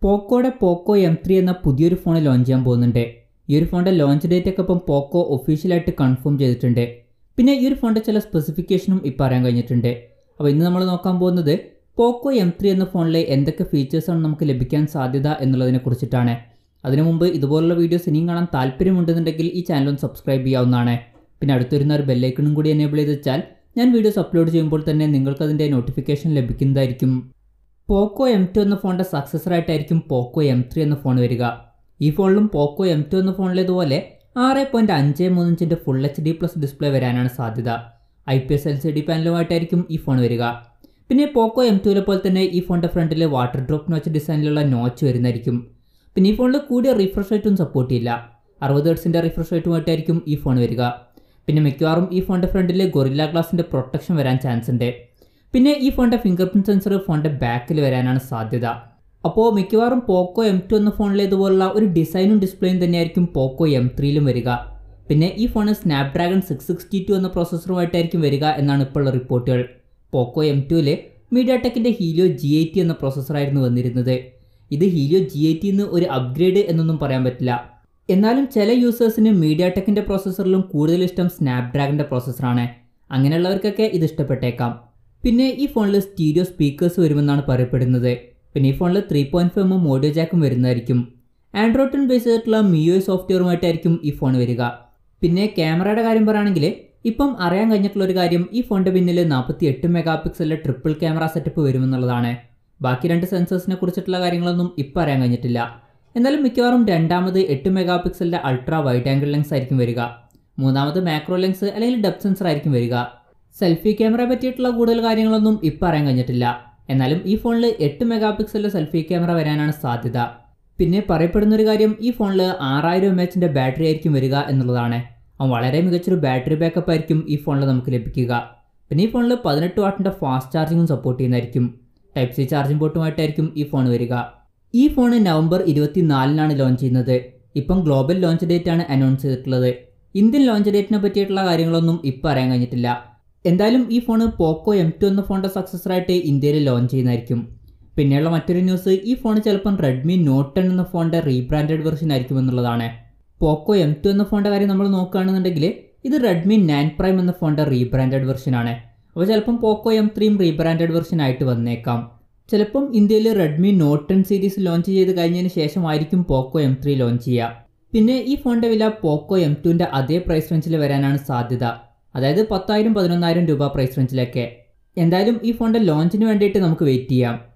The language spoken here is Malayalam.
പോക്കോയുടെ പോക്കോ എം ത്രീ എന്ന പുതിയൊരു ഫോൺ ലോഞ്ച് ചെയ്യാൻ പോകുന്നുണ്ട് ഈ ഒരു ഫോണിൻ്റെ ലോഞ്ച് ഡേറ്റ് ഒക്കെ ഇപ്പം പോക്കോ ഒഫീഷ്യലായിട്ട് കൺഫേം ചെയ്തിട്ടുണ്ട് പിന്നെ ഈ ഒരു ഫോണിൻ്റെ ചില സ്പെസിഫിക്കേഷനും ഇപ്പോൾ അറിയാൻ കഴിഞ്ഞിട്ടുണ്ട് അപ്പോൾ ഇന്ന് നമ്മൾ നോക്കാൻ പോകുന്നത് പോക്കോ എം ത്രീ എന്ന ഫോണിൽ എന്തൊക്കെ ഫീച്ചേഴ്സാണ് നമുക്ക് ലഭിക്കാൻ സാധ്യത എന്നുള്ളതിനെ കുറിച്ചിട്ടാണ് അതിനു മുമ്പ് ഇതുപോലുള്ള വീഡിയോസ് ഇനിയും കാണാൻ താല്പര്യമുണ്ടെന്നുണ്ടെങ്കിൽ ഈ ചാനൽ ഒന്ന് സബ്സ്ക്രൈബ് ചെയ്യാവുന്നതാണ് പിന്നെ അടുത്തൊരുന്ന ഒരു ബെല്ലൈക്കണും കൂടി എനേബിൾ ചെയ്ത് വെച്ചാൽ ഞാൻ വീഡിയോസ് അപ്ലോഡ് ചെയ്യുമ്പോൾ തന്നെ നിങ്ങൾക്ക് അതിൻ്റെ നോട്ടിഫിക്കേഷൻ ലഭിക്കുന്നതായിരിക്കും പോക്കോ എം ടു എന്ന ഫോണിൻ്റെ സക്സസറായിട്ടായിരിക്കും പോക്കോ എം ത്രീ എന്ന ഫോൺ വരിക ഈ ഫോണിലും പോക്കോ എം ടു എന്ന ഫോണിലേതുപോലെ ആറ് പോയിൻറ്റ് അഞ്ച് മൂന്ന് ഇഞ്ചിൻ്റെ full H D plus display വരാനാണ് സാധ്യത I P S L C D പാനലുമായിട്ടായിരിക്കും ഈ ഫോൺ വരിക പിന്നെ പോക്കോ എം ടുവിലെ പോലെ തന്നെ ഈ ഫോണിൻ്റെ ഫ്രണ്ടിൽ വാട്ടർ ഡ്രോപ്പ് നോച്ച് ഡിസൈനിലുള്ള നോച്ച് വരുന്നതായിരിക്കും പിന്നെ ഈ ഫോണിൽ കൂടിയ റിഫ്രഷ് റേറ്റും സപ്പോർട്ട് ചെയ്യില്ല അറുപത് ഹെർട്സിൻ്റെ റിഫ്രഷ് റേറ്റുമായിട്ടായിരിക്കും ഈ ഫോൺ വരിക പിന്നെ മിക്കവാറും ഈ ഫോണിൻ്റെ ഫ്രണ്ടിൽ ഗൊറില്ല ഗ്ലാസിൻ്റെ പ്രൊട്ടക്ഷൻ വരാൻ ചാൻസ് ഉണ്ട് പിന്നെ ഈ ഫോണിൻ്റെ ഫിംഗർ പ്രിൻറ്റ് സെൻസർ ഫോണിൻ്റെ ബാക്കിൽ വരാനാണ് സാധ്യത അപ്പോൾ മിക്കവാറും പോക്കോ എം ടു എന്ന ഫോണിലേതുപോലുള്ള ഒരു ഡിസൈനും ഡിസ്പ്ലേയും തന്നെയായിരിക്കും പോക്കോ എം ത്രീയിലും വരിക പിന്നെ ഈ phone Snapdragon six sixty two എന്ന പ്രോസസ്സറുമായിട്ടായിരിക്കും വരിക എന്നാണ് ഇപ്പോൾ ഉള്ള റിപ്പോർട്ടുകൾ പോക്കോ എം ടുവിൽ മീഡിയ ടെക്കിൻ്റെ ഹീലിയോ ജി ഐ ടി എന്ന പ്രോസസ്സറായിരുന്നു വന്നിരുന്നത് ഇത് ഹീലിയോ ജി ഐ ടിന്ന് ഒരു അപ്ഗ്രേഡ് എന്നൊന്നും പറയാൻ പറ്റില്ല എന്നാലും ചില യൂസേഴ്സിന് മീഡിയ ടെക്കിൻ്റെ പ്രോസസ്സറിലും കൂടുതൽ ഇഷ്ടം സ്നാപ്ഡ്രാഗണിൻ്റെ പ്രോസസ്സറാണ് അങ്ങനെയുള്ളവർക്കൊക്കെ ഇത് ഇഷ്ടപ്പെട്ടേക്കാം പിന്നെ ഈ ഫോണിൽ സ്റ്റീരിയോ സ്പീക്കേഴ്സ് വരുമെന്നാണ് പറയപ്പെടുന്നത് പിന്നെ ഈ ഫോണിൽ three point five M audio ജാക്കും വരുന്നതായിരിക്കും ആൻഡ്രോയിഡ് ടെൻ ബേസ് ചെയ്തിട്ടുള്ള മിയോ സോഫ്റ്റ്വെയറുമായിട്ടായിരിക്കും ഈ ഫോൺ വരിക പിന്നെ ക്യാമറയുടെ കാര്യം പറയുകയാണെങ്കിൽ ഇപ്പം അറിയാൻ കഴിഞ്ഞിട്ടുള്ള ഒരു കാര്യം ഈ ഫോണിൻ്റെ പിന്നിൽ നാൽപ്പത്തി എട്ട് മെഗാ പിക്സലിലെ ട്രിപ്പിൾ ക്യാമറ സെറ്റപ്പ് വരുമെന്നുള്ളതാണ് ബാക്കി രണ്ട് സെൻസേഴ്സിനെ കുറിച്ചിട്ടുള്ള കാര്യങ്ങളൊന്നും ഇപ്പം അറിയാൻ കഴിഞ്ഞിട്ടില്ല എന്നാലും മിക്കവാറും രണ്ടാമത് എട്ട് മെഗാ പിക്സലിൻ്റെ അൾട്രാ വൈഡ് ആംഗിൾ ലെൻസ് ആയിരിക്കും വരിക മൂന്നാമത് മാക്രോ ലെൻസ് അല്ലെങ്കിൽ ഡെപ്ത് സെൻസർ ആയിരിക്കും വരിക സെൽഫി ക്യാമറയെ പറ്റിയിട്ടുള്ള കൂടുതൽ കാര്യങ്ങളൊന്നും ഇപ്പം അറിയാൻ കഴിഞ്ഞിട്ടില്ല എന്നാലും ഈ ഫോണിൽ എട്ട് മെഗാ പിക്സലിലെ സെൽഫി ക്യാമറ വരാനാണ് സാധ്യത പിന്നെ പറയപ്പെടുന്ന ഒരു കാര്യം ഈ ഫോണിൽ ആറായിരം എം എച്ചിൻ്റെ ബാറ്ററി ആയിരിക്കും വരിക എന്നുള്ളതാണ് അവൻ വളരെ മികച്ചൊരു ബാറ്ററി ബാക്കപ്പ് ആയിരിക്കും ഈ ഫോണിൽ നമുക്ക് ലഭിക്കുക പിന്നെ ഈ ഫോണിൽ പതിനെട്ട് വാട്ടിൻ്റെ ഫാസ്റ്റ് ചാർജിങ്ങും സപ്പോർട്ട് ചെയ്യുന്നതായിരിക്കും ടൈപ്പ് സി ചാർജിംഗ് പോർട്ടുമായിട്ടായിരിക്കും ഈ ഫോൺ വരിക ഈ ഫോൺ നവംബർ ഇരുപത്തിനാലിനാണ് ലോഞ്ച് ചെയ്യുന്നത് ഇപ്പം ഗ്ലോബൽ ലോഞ്ച് ഡേറ്റ് ആണ് അനൗൺസ് ചെയ്തിട്ടുള്ളത് ഇന്ത്യൻ ലോഞ്ച് ഡേറ്റിനെ പറ്റിയിട്ടുള്ള കാര്യങ്ങളൊന്നും ഇപ്പം അറിയാൻ കഴിഞ്ഞിട്ടില്ല എന്തായാലും ഈ ഫോൺ പോക്കോ എം ടു എന്ന ഫോണിൻ്റെ സക്സസറായിട്ട് ഇന്ത്യയിൽ ലോഞ്ച് ചെയ്യുന്നതായിരിക്കും പിന്നെയുള്ള മറ്റൊരു ന്യൂസ് ഈ ഫോൺ ചിലപ്പം റെഡ്മി നോട്ട് ടെൻ എന്ന ഫോണിൻ്റെ റീബ്രാൻഡഡ് വെർഷൻ ആയിരിക്കും എന്നുള്ളതാണ് പോക്കോ എം ടു എന്ന ഫോണിൻ്റെ കാര്യം നമ്മൾ നോക്കുകയാണെന്നുണ്ടെങ്കിൽ ഇത് റെഡ്മി നയൻ പ്രൈം എന്ന ഫോണിൻ്റെ റീബ്രാൻഡഡ് വെർഷനാണ് അപ്പോൾ ചിലപ്പം പോക്കോ എം ത്രീയും റീബ്രാൻഡഡ് വെർഷൻ ആയിട്ട് വന്നേക്കാം ചിലപ്പം ഇന്ത്യയിൽ Redmi Note ten series launch ചെയ്ത് കഴിഞ്ഞതിന് ശേഷമായിരിക്കും പോക്കോ എം ത്രീ ലോഞ്ച് ചെയ്യുക പിന്നെ ഈ ഫോണിൻ്റെ വില പോക്കോ എം ടുവിൻ്റെ അതേ പ്രൈസ് റേഞ്ചിൽ വരാനാണ് സാധ്യത അതായത് പത്തായിരം പതിനൊന്നായിരം രൂപ പ്രൈസ് റേഞ്ചിലൊക്കെ എന്തായാലും ഈ ഫോണിൻ്റെ ലോഞ്ചിന് വേണ്ടിയിട്ട് നമുക്ക് വെയിറ്റ് ചെയ്യാം